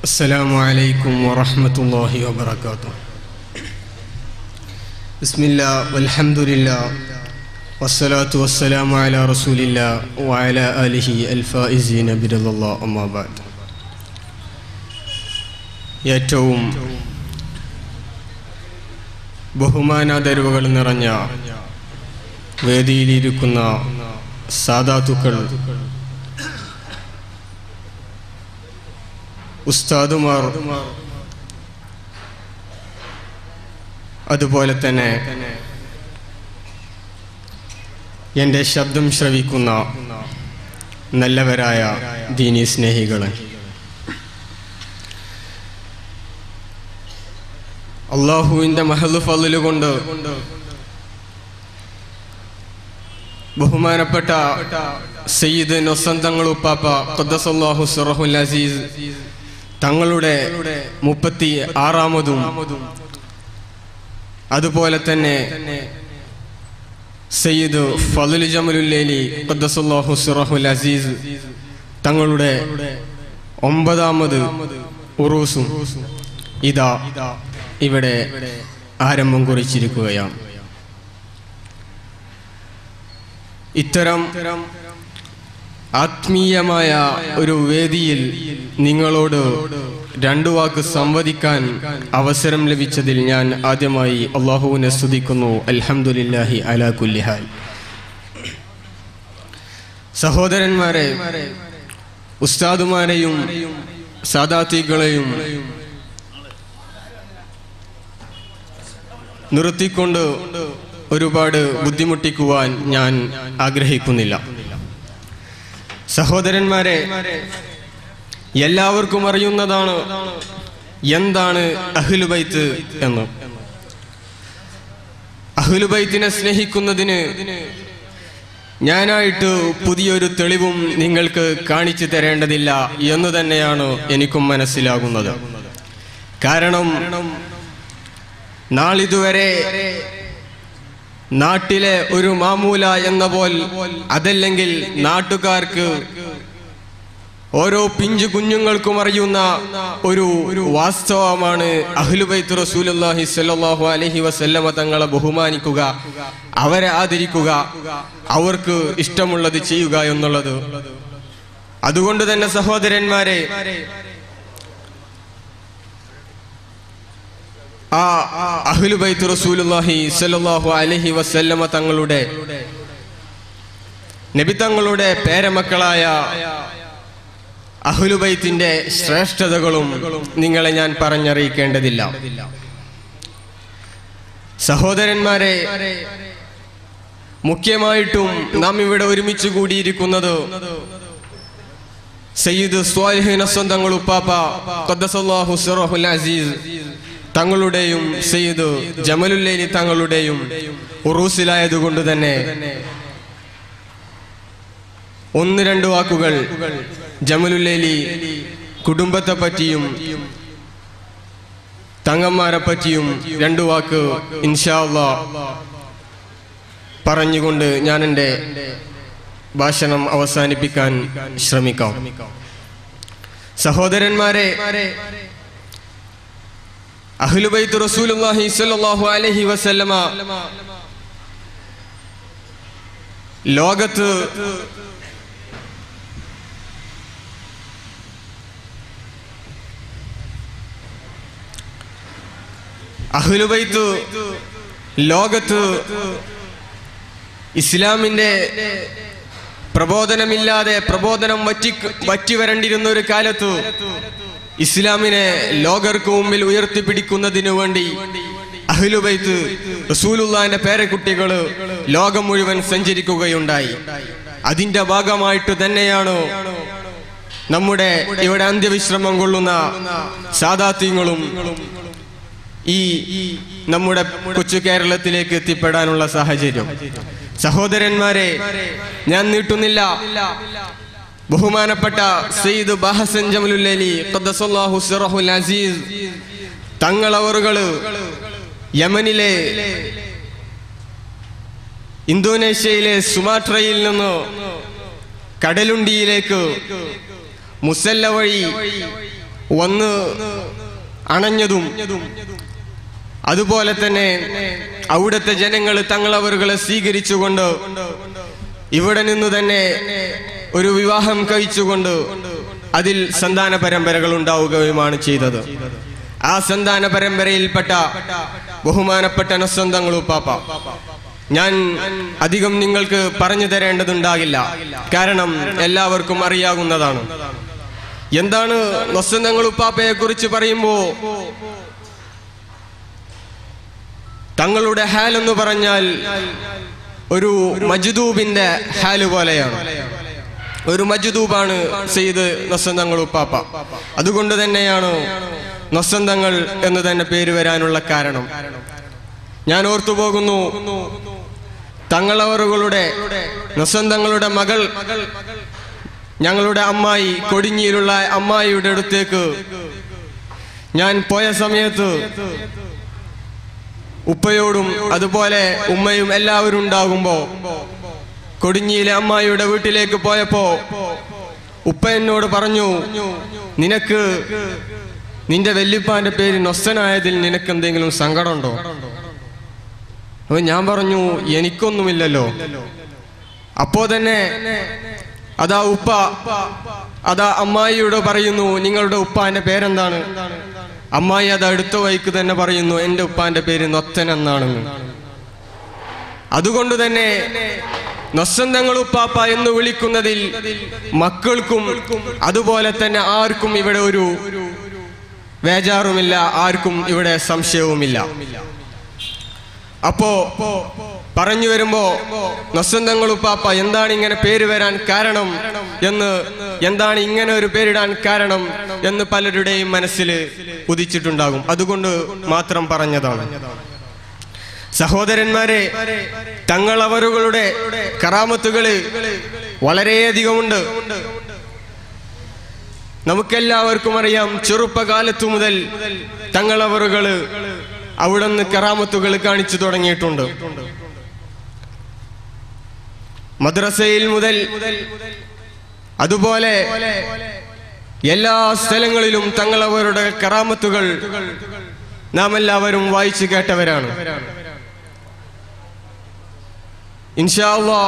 السلام عليكم ورحمة الله وبركاته بسم الله والحمد لله والصلاة والسلام على رسول الله وعلى آله الفائزين برضا الله أما بعد ഏറ്റവും ബഹുമാനാദരവുകൾ നിറഞ്ഞ വേദിയിലിരിക്കുന്ന സാധാത്തുക്കൾ ഉസ്താദുമാർ അതുപോലെ തന്നെ എൻ്റെ ശബ്ദം ശ്രവിക്കുന്ന നല്ലവരായ ദീനി സ്നേഹികളെ അള്ളാഹുവിൻ്റെ മഹലു ഫലു കൊണ്ട് ബഹുമാനപ്പെട്ട സയ്യിദ് നൊസന്തങ്ങൾ ഉപ്പാപ്പ ഖദ്ദസല്ലാഹു സുറഹുൽ അസീസ് തങ്ങളുടെ മുപ്പത്തി ആറാമതും അതുപോലെ തന്നെ സയ്യിദ് ഫലുൽ ജമലുല്ലേലി ഖദ്ദസല്ലാഹു സുറഹുൽ അസീസ് തങ്ങളുടെ ഒമ്പതാമത് ഉറൂസും ഇതാ ഇവിടെ ആരംഭം കുറിച്ചിരിക്കുകയാണ് ഇത്തരം ആത്മീയമായ ഒരു വേദിയിൽ നിങ്ങളോട് രണ്ടു വാക്ക് സംവദിക്കാൻ അവസരം ലഭിച്ചതിൽ ഞാൻ ആദ്യമായി അള്ളാഹുവിനെ സ്തുതിക്കുന്നു അൽഹംദുലില്ലാഹി അലാ കുല്ലിഹാൽ സഹോദരന്മാരെ ഉസ്താദുമാരെയും സാദാത്തികളെയും നിർത്തിക്കൊണ്ട് ഒരുപാട് ബുദ്ധിമുട്ടിക്കുവാൻ ഞാൻ ആഗ്രഹിക്കുന്നില്ല സഹോദരന്മാരെ എല്ലാവർക്കും അറിയുന്നതാണ് എന്താണ് അഹ്ലുബൈത്ത് എന്ന് അഹ്ലുബൈത്തിനെ സ്നേഹിക്കുന്നതിന് ഞാനായിട്ട് പുതിയൊരു തെളിവും നിങ്ങൾക്ക് കാണിച്ചു തരേണ്ടതില്ല എന്ന് തന്നെയാണ് എനിക്കും മനസ്സിലാകുന്നത് കാരണം നാളിതുവരെ നാട്ടിലെ ഒരു മാമൂല എന്ന പോൽ അതല്ലെങ്കിൽ നാട്ടുകാർക്ക് ഓരോ പിഞ്ചു കുഞ്ഞുങ്ങൾക്കും അറിയുന്ന ഒരു വാസ്തവമാണ് അഹ്ലുബൈത്ത് റസൂലുള്ളാഹി സ്വല്ലല്ലാഹു അലൈഹി വസല്ലമ തങ്ങളെ ബഹുമാനിക്കുക അവരെ ആദരിക്കുക അവർക്ക് ഇഷ്ടമുള്ളത് ചെയ്യുക എന്നുള്ളത് അതുകൊണ്ട് തന്നെ സഹോദരന്മാരെ ആ അഹ്ലുബൈത്ത് റസൂലുള്ളാഹി സ്വല്ലല്ലാഹു അലൈഹി വസല്ലമ തങ്ങളുടെ നബി തങ്ങളുടെ പേരമക്കളായ അഹ്ലുബൈത്തിന്റെ ശ്രേഷ്ഠതകളും നിങ്ങളെ ഞാൻ പറഞ്ഞറിയിക്കേണ്ടതില്ല സഹോദരന്മാരെ മുഖ്യമായിട്ടും നാം ഇവിടെ ഒരുമിച്ച് കൂടിയിരിക്കുന്നത് സയ്യിദ് സ്വാലിഹിന സ്വന്തങ്ങൾ ഉപ്പാപ്പ ഖദ്ദസല്ലാഹു സിറഹുൽ അസീസ് തങ്ങളുടെയും സയ്യിദ് ജമലുല്ലൈലി തങ്ങളുടെയും ഉറൂസിലായതുകൊണ്ട് തന്നെ ഒന്ന് രണ്ട് വാക്കുകൾ ജമലുല്ലൈലി കുടുംബത്തെ പറ്റിയും തങ്ങന്മാരെ പറ്റിയും രണ്ടു വാക്ക് ഇൻഷാല്ല പറഞ്ഞുകൊണ്ട് ഞാൻ എൻ്റെ ഭാഷണം അവസാനിപ്പിക്കാൻ ശ്രമിക്കാം സഹോദരന്മാരെ അഹ്ലുബൈത്ത് റസൂലുള്ളാഹി സ്വല്ലല്ലാഹു അലൈഹി വസല്ലമ ലോകത്ത് അഹ്ലുബൈത്ത് ലോകത്ത് ഇസ്ലാമിന്റെ പ്രബോധനമില്ലാതെ പ്രബോധനം വറ്റി വറ്റി വരണ്ടിരുന്ന ഒരു കാലത്ത് ഇസ്ലാമിനെ ലോകർക്ക് മുമ്പിൽ ഉയർത്തിപ്പിടിക്കുന്നതിനു വേണ്ടി അഹ്ലുബൈത്ത് റസൂലുള്ളാന്റെ പേരക്കുട്ടികള് ലോകം മുഴുവൻ സഞ്ചരിക്കുകയുണ്ടായി അതിന്റെ ഭാഗമായിട്ട് തന്നെയാണ് നമ്മുടെ ഇവിടെ അന്ത്യവിശ്രമം കൊള്ളുന്ന സാദാത്യങ്ങളും ഈ നമ്മുടെ കൊച്ചു കേരളത്തിലേക്ക് എത്തിപ്പെടാനുള്ള സാഹചര്യം സഹോദരന്മാരെ ഞാൻ നീട്ടുന്നില്ല ബഹുമാനപ്പെട്ട സയ്യിദ് ബഹസൻ ജമലുല്ലി ഖദ്ദസല്ലാഹു സിറഹുൽ അസീസ് തങ്ങളവറുകള് യമനിലെ ഇന്തോനേഷ്യയിലെ സുമാട്രയിൽ നിന്ന് കടലുണ്ടിയിലേക്ക് മുസല്ല വഴി വന്ന് അണഞ്ഞതും അതുപോലെ തന്നെ അവിടുത്തെ ജനങ്ങൾ തങ്ങളവറുകളെ സ്വീകരിച്ചുകൊണ്ട് ഇവിടെ നിന്ന് തന്നെ ഒരു വിവാഹം കഴിച്ചുകൊണ്ട് അതിൽ സന്താന പരമ്പരകൾ ഉണ്ടാവുകയുമാണ് ചെയ്തത് ആ സന്താന പരമ്പരയിൽപ്പെട്ട ബഹുമാനപ്പെട്ട നസ്വന്തങ്ങളുപ്പാപ്പ ഞാൻ അധികം നിങ്ങൾക്ക് പറഞ്ഞു തരേണ്ടതുണ്ടാകില്ല കാരണം എല്ലാവർക്കും അറിയാവുന്നതാണ് എന്താണ് നൊസന്തങ്ങളുപ്പാപ്പയെ കുറിച്ച് പറയുമ്പോ തങ്ങളുടെ ഹാൽ എന്ന് പറഞ്ഞാൽ ഒരു മജ്ദൂബിന്റെ ഹാല് പോലെയാണ് ഒരു മജ്ദൂബാണ് സെയ്ത് നൊസന്തങ്ങൾ ഉപ്പാപ്പ അതുകൊണ്ട് തന്നെയാണ് നൊസന്തങ്ങൾ എന്ന് തന്നെ പേര് വരാനുള്ള കാരണം ഞാൻ ഓർത്തു പോകുന്നു തങ്ങളവറുകളുടെ നൊസന്തങ്ങളുടെ മകൾ ഞങ്ങളുടെ അമ്മായി കൊടിഞ്ഞിയിലുള്ള അമ്മായിയുടെ അടുത്തേക്ക് ഞാൻ പോയ സമയത്ത് ഉപ്പയോടും അതുപോലെ ഉമ്മയും എല്ലാവരും ഉണ്ടാകുമ്പോ കൊടിഞ്ഞിയിലെ അമ്മായിയുടെ വീട്ടിലേക്ക് പോയപ്പോ ഉപ്പ എന്നോട് പറഞ്ഞു നിനക്ക് നിന്റെ വല്യപ്പാന്റെ പേര് നൊസ്സനായതിൽ നിനക്ക് എന്തെങ്കിലും സങ്കടമുണ്ടോ അപ്പൊ ഞാൻ പറഞ്ഞു എനിക്കൊന്നുമില്ലല്ലോ അപ്പോ തന്നെ അതാ ഉപ്പ അതാ അമ്മായിയോട് പറയുന്നു നിങ്ങളുടെ ഉപ്പാന്റെ പേരെന്താണ് അമ്മായി അത് അടുത്ത വഴിക്ക് തന്നെ പറയുന്നു എന്റെ ഉപ്പാന്റെ പേര് നൊത്തൻ എന്നാണെന്ന് അതുകൊണ്ട് തന്നെ നൊസന്തങ്ങൾ ഉപ്പാപ്പ എന്ന് വിളിക്കുന്നതിൽ മക്കൾക്കും അതുപോലെ തന്നെ ആർക്കും ഇവിടെ ഒരു വേജാറുമില്ല ആർക്കും ഇവിടെ സംശയവുമില്ല അപ്പോ പറഞ്ഞു വരുമ്പോ നൊസന്തങ്ങൾ ഉപ്പാപ്പ എന്താണ് ഇങ്ങനെ പേര് വരാൻ കാരണം എന്ന് എന്താണ് ഇങ്ങനെ ഒരു പേരിടാൻ കാരണം എന്ന് പലരുടെയും മനസ്സിൽ ഉദിച്ചിട്ടുണ്ടാകും അതുകൊണ്ട് മാത്രം പറഞ്ഞതാണ് സഹോദരന്മാരെ തങ്ങളവറുകളുടെ കറാമത്തുകള് വളരെയധികമുണ്ട് നമുക്കെല്ലാവർക്കും അറിയാം ചെറുപ്പകാലത്തു മുതൽ തങ്ങളവറുകള് അവിടുന്ന് കറാമത്തുകൾ കാണിച്ചു തുടങ്ങിയിട്ടുണ്ട് മദ്രസയിൽ മുതൽ അതുപോലെ എല്ലാ സ്ഥലങ്ങളിലും തങ്ങളവരുടെ കറാമത്തുകൾ നാം എല്ലാവരും വായിച്ചു കേട്ടവരാണ് ഇൻഷാ അള്ളാ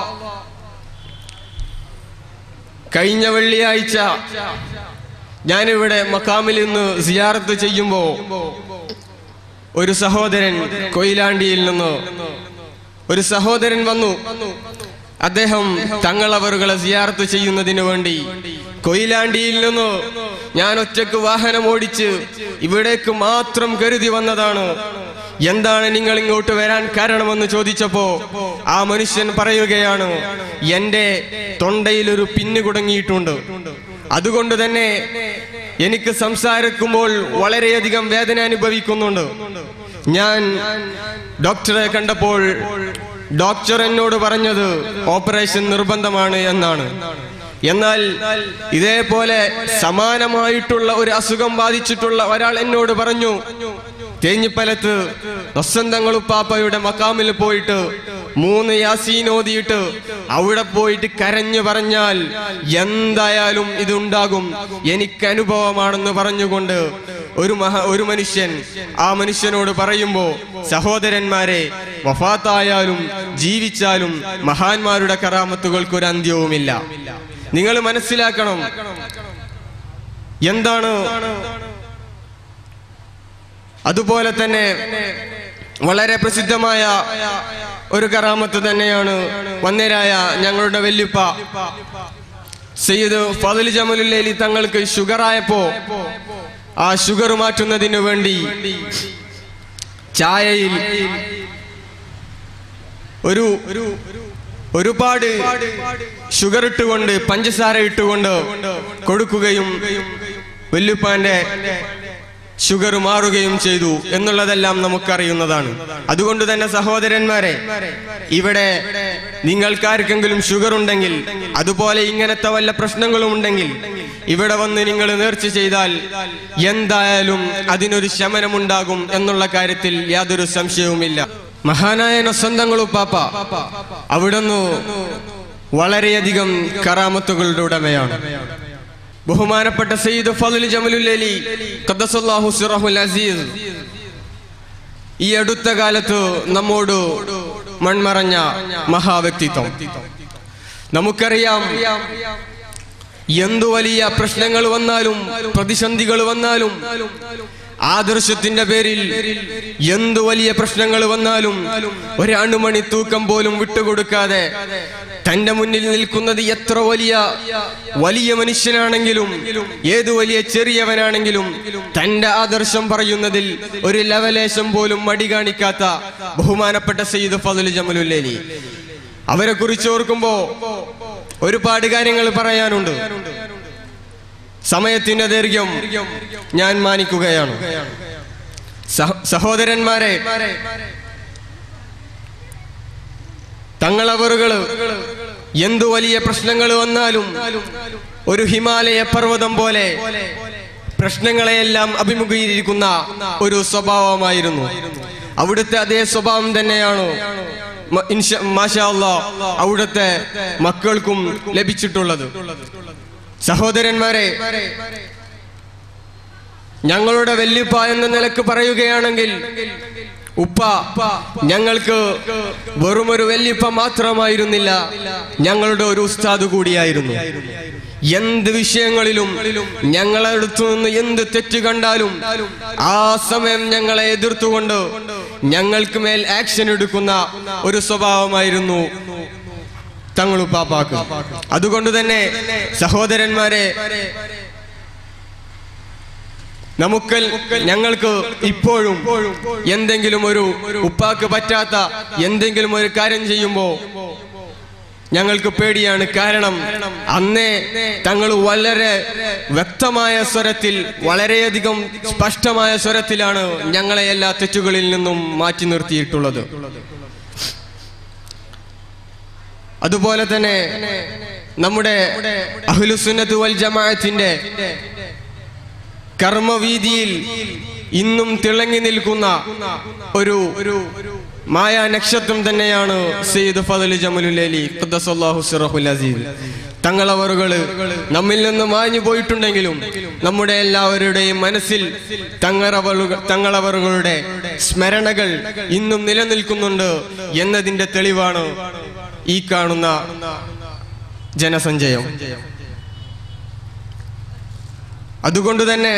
കഴിഞ്ഞ വെള്ളിയാഴ്ച ഞാനിവിടെ മക്കാമിൽ നിന്ന് സിയാറത്ത് ചെയ്യുമ്പോ ഒരു സഹോദരൻ കൊയിലാണ്ടിയിൽ നിന്ന് ഒരു സഹോദരൻ വന്നു അദ്ദേഹം തങ്ങളവറുകളെ സിയാറത്ത് ചെയ്യുന്നതിന് വേണ്ടി കൊയിലാണ്ടിയിൽ നിന്ന് ഞാൻ ഒറ്റക്ക് വാഹനം ഓടിച്ച് ഇവിടേക്ക് മാത്രം കരുതി വന്നതാണ് എന്താണ് നിങ്ങൾ ഇങ്ങോട്ട് വരാൻ കാരണമെന്ന് ചോദിച്ചപ്പോ ആ മനുഷ്യൻ പറയുകയാണ് എന്റെ തൊണ്ടയിൽ ഒരു പിന്ന് കുടങ്ങിയിട്ടുണ്ട് അതുകൊണ്ട് തന്നെ എനിക്ക് സംസാരിക്കുമ്പോൾ വളരെയധികം വേദന അനുഭവിക്കുന്നുണ്ട് ഞാൻ ഡോക്ടറെ കണ്ടപ്പോൾ ഡോക്ടർ എന്നോട് പറഞ്ഞത് ഓപ്പറേഷൻ നിർബന്ധമാണ് എന്നാണ് എന്നാൽ ഇതേപോലെ സമാനമായിട്ടുള്ള ഒരു അസുഖം ബാധിച്ചിട്ടുള്ള ഒരാൾ എന്നോട് പറഞ്ഞു തേഞ്ഞിപ്പലത്ത് വസന്തങ്ങളുപ്പാപ്പയുടെ മക്കാമിൽ പോയിട്ട് മൂന്ന് യാസീൻ ഓതിയിട്ട് അവിടെ പോയിട്ട് കരഞ്ഞു പറഞ്ഞാൽ എന്തായാലും ഇതുണ്ടാകും എനിക്ക് അനുഭവമാണെന്ന് പറഞ്ഞുകൊണ്ട് ഒരു മഹ ഒരു മനുഷ്യൻ ആ മനുഷ്യനോട് പറയുമ്പോ സഹോദരന്മാരെ വഫാത്തായാലും ജീവിച്ചാലും മഹാന്മാരുടെ കറാമത്തുകൾക്ക് ഒരു അന്ത്യവുമില്ല നിങ്ങൾ മനസ്സിലാക്കണം എന്താണ് അതുപോലെ തന്നെ വളരെ പ്രസിദ്ധമായ ഒരു കറാമത്ത് തന്നെയാണ് വന്നേരായ ഞങ്ങളുടെ വല്യുപ്പ സയ്യിദ് ഫതിൽ ജമലുല്ലേലി തങ്ങൾക്ക് ഷുഗർ ആയപ്പോ ആ ഷുഗർ മാറ്റുന്നതിനു വേണ്ടി ചായയിൽ ഒരു ഒരുപാട് ഷുഗർ ഇട്ടുകൊണ്ട് പഞ്ചസാര ഇട്ടുകൊണ്ട് കൊടുക്കുകയും വല്യുപ്പാന്റെ ഷുഗർ മാറുകയും ചെയ്തു എന്നുള്ളതെല്ലാം നമുക്കറിയുന്നതാണ് അതുകൊണ്ട് തന്നെ സഹോദരന്മാരെ ഇവിടെ നിങ്ങൾക്കാർക്കെങ്കിലും ഷുഗർ ഉണ്ടെങ്കിൽ അതുപോലെ ഇങ്ങനത്തെ വല്ല പ്രശ്നങ്ങളും ഉണ്ടെങ്കിൽ ഇവിടെ വന്ന് നിങ്ങൾ നേർച്ച ചെയ്താൽ എന്തായാലും അതിനൊരു ശമനമുണ്ടാകും എന്നുള്ള കാര്യത്തിൽ യാതൊരു സംശയവുമില്ല മഹാനായ നൊസന്തങ്ങളുപ്പാപ്പ അവിടുന്ന് വളരെയധികം കറാമത്തുകളുടെ ഉടമയാണ് ബഹുമാനപ്പെട്ട സയ്യിദ് ഫضل ജമലുല്ലലി ഖദ്ദസല്ലാഹു സിറഹുൽ അസീസ് ഈ അടുത്ത കാലത്ത് നമ്മോട് മൺമറഞ്ഞ മഹാവ്യക്തിത്വം നമുക്കറിയാം എന്തു വലിയ പ്രശ്നങ്ങൾ വന്നാലും പ്രതിസന്ധികൾ വന്നാലും ആദർശത്തിന്റെ പേരിൽ എന്തു വലിയ പ്രശ്നങ്ങൾ വന്നാലും ഒരണുമണി തൂക്കം പോലും വിട്ടുകൊടുക്കാതെ തന്റെ മുന്നിൽ നിൽക്കുന്നത് എത്ര വലിയ വലിയ മനുഷ്യനാണെങ്കിലും ഏതു വലിയ ചെറിയവനാണെങ്കിലും തന്റെ ആദർശം പറയുന്നതിൽ ഒരു ലവലേശം പോലും മടി കാണിക്കാത്ത ബഹുമാനപ്പെട്ട സയ്യിദ് ഫضل ജമലുല്ലേലി അവരെ കുറിച്ച് ഓർക്കുമ്പോ ഒരുപാട് കാര്യങ്ങൾ പറയാനുണ്ട് സമയത്തിന്റെ ദൈർഘ്യം ഞാൻ മാനിക്കുകയാണ് സഹ- സഹോദരന്മാരെ തങ്ങളവറുകള് എന്തു വലിയ പ്രശ്നങ്ങൾ വന്നാലും ഒരു ഹിമാലയ പർവ്വതം പോലെ പ്രശ്നങ്ങളെയെല്ലാം അഭിമുഖീകരിക്കുന്ന ഒരു സ്വഭാവമായിരുന്നു അവിടുത്തെ അതേ സ്വഭാവം തന്നെയാണ് മ- ഇൻഷ- മാഷാ അല്ലാ അവിടുത്തെ മക്കൾക്കും ലഭിച്ചിട്ടുള്ളത് സഹോദരന്മാരെ ഞങ്ങളുടെ വല്യുപ്പ എന്ന നിലക്ക് പറയുകയാണെങ്കിൽ ഉപ്പ ഞങ്ങൾക്ക് വെറുമൊരു വല്യുപ്പ മാത്രമായിരുന്നില്ല ഞങ്ങളുടെ ഒരു ഉസ്താദ് കൂടിയായിരുന്നു എന്ത് വിഷയങ്ങളിലും ഞങ്ങളടുത്തു നിന്ന് എന്ത് തെറ്റ് കണ്ടാലും ആ സമയം ഞങ്ങളെ എതിർത്തുകൊണ്ട് ഞങ്ങൾക്ക് മേൽ ആക്ഷൻ എടുക്കുന്ന ഒരു സ്വഭാവമായിരുന്നു തങ്ങളുപ്പാപ്പാക്ക് അതുകൊണ്ട് തന്നെ സഹോദരന്മാരെ നമുക്ക് ഞങ്ങൾക്ക് ഇപ്പോഴും എന്തെങ്കിലും ഒരു ഉപ്പാക്ക് പറ്റാത്ത എന്തെങ്കിലും ഒരു കാര്യം ചെയ്യുമ്പോ ഞങ്ങൾക്ക് പേടിയാണ് കാരണം അന്നേ തങ്ങൾ വളരെ വ്യക്തമായ സ്വരത്തിൽ വളരെയധികം സ്പഷ്ടമായ സ്വരത്തിലാണ് ഞങ്ങളെ എല്ലാ തെറ്റുകളിൽ നിന്നും മാറ്റി നിർത്തിയിട്ടുള്ളത് അതുപോലെ തന്നെ നമ്മുടെ അഹ്ലുസുന്നത്ത് വൽ ജമാഅത്തിന്റെ കർമ്മവീതിയിൽ ഇന്നും തിളങ്ങി നിൽക്കുന്ന ഒരു ഒരു മായ നക്ഷത്രം തന്നെയാണ് സയ്യിദ് ഫضل ജമലുലേലി ഖദ്ദസല്ലാഹു സിറഹുൽ അസീസ് തങ്ങളവറുകള് നമ്മിൽ നിന്ന് മാഞ്ഞു പോയിട്ടുണ്ടെങ്കിലും നമ്മുടെ എല്ലാവരുടെയും മനസ്സിൽ തങ്ങളവറുകൾ തങ്ങളവറുകളുടെ സ്മരണകൾ ഇന്നും നിലനിൽക്കുന്നുണ്ട് എന്നതിന്റെ തെളിവാണ് ഈ കാണുന്ന ജനസഞ്ചയം അതുകൊണ്ട് തന്നെ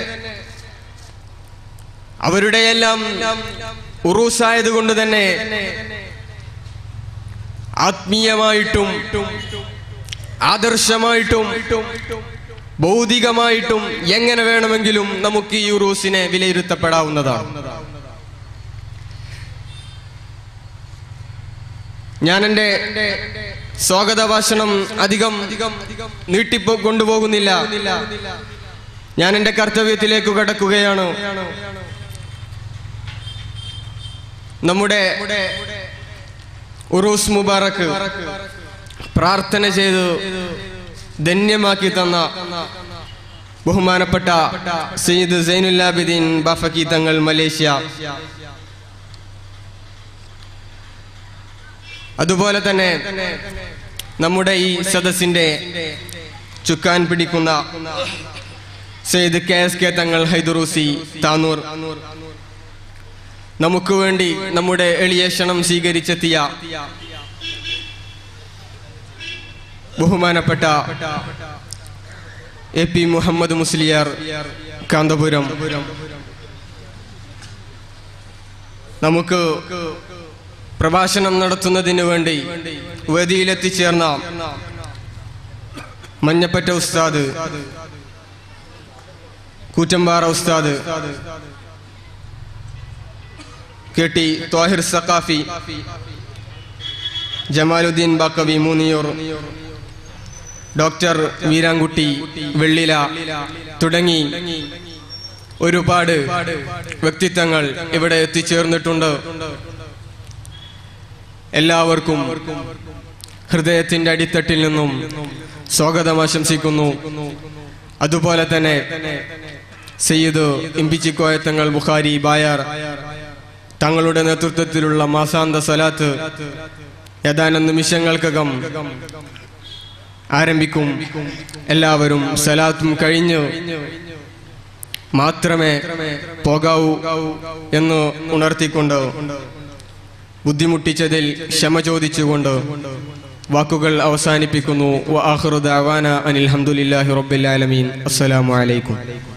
അവരുടെ എല്ലാം ഉറൂസായത് കൊണ്ട് തന്നെ ആത്മീയമായിട്ടും ആദർശമായിട്ടും ഭൗതികമായിട്ടും എങ്ങനെ വേണമെങ്കിലും നമുക്ക് ഈ ഉറൂസിനെ വിലയിരുത്തപ്പെടാവുന്നതാണ് ഞാൻ എൻ്റെ സ്വാഗത ഭാഷണം അധികം നീട്ടിപ്പോ കൊണ്ടുപോകുന്നില്ല ഞാൻ എൻ്റെ കർത്തവ്യത്തിലേക്ക് കടക്കുകയാണ് നമ്മുടെ ഉറൂസ് മുബാറക്ക് പ്രാർത്ഥന ചെയ്ത് ധന്യമാക്കി തന്ന ബഹുമാനപ്പെട്ട സയ്യിദ് സൈനുല്ലാബിദ്ദീൻ ബാഫക്കി തങ്ങൾ മലേഷ്യ അതുപോലെ തന്നെ നമ്മുടെ ഈ സദസ്സിന്റെ ചുക്കാൻ പിടിക്കുന്ന സെയ്ദ് കെ എസ് കെ തങ്ങൾ ഹൈദറൂസി താനൂർ നമുക്ക് വേണ്ടി നമ്മുടെ എളിയ ക്ഷണം സ്വീകരിച്ചെത്തിയ ബഹുമാനപ്പെട്ട എ പി മുഹമ്മദ് മുസ്ലിയാർ കാന്തപുരം നമുക്ക് പ്രഭാഷണം നടത്തുന്നതിന് വേണ്ടി വേദിയിലെത്തിച്ചേർന്ന Manjappatta Usthad Koottampara Usthad K T Thwahir Saqafi Jamaluddin Baqavi Moonniyur doctor Veerankutty Vellila തുടങ്ങി ഒരുപാട് വ്യക്തിത്വങ്ങൾ ഇവിടെ എത്തിച്ചേർന്നിട്ടുണ്ട് എല്ലാവർക്കും ഹൃദയത്തിന്റെ അടിത്തട്ടിൽ നിന്നും സ്വാഗതം ആശംസിക്കുന്നു അതുപോലെ തന്നെ സയ്യിദ് ഇമ്പിച്ചിക്കോയത്തങ്ങൾ ബുഖാരി ബായാർ തങ്ങളുടെ നേതൃത്വത്തിലുള്ള മാസാന്ത സ്വലാത്ത് ഏതാനും നിമിഷങ്ങൾക്കകം ആരംഭിക്കും എല്ലാവരും സലാത്തും കഴിഞ്ഞ് മാത്രമേ പോകാവൂ എന്ന് ഉണർത്തിക്കൊണ്ട് ബുദ്ധിമുട്ടിച്ചതിൽ ക്ഷമ ചോദിച്ചുകൊണ്ട് വാക്കുകൾ അവസാനിപ്പിക്കുന്നു വ ആഖിറു ദഅവാന അനിൽ ഹംദുലില്ലാഹി റബ്ബിൽ ആലമീൻ അസ്സലാമു അലൈക്കും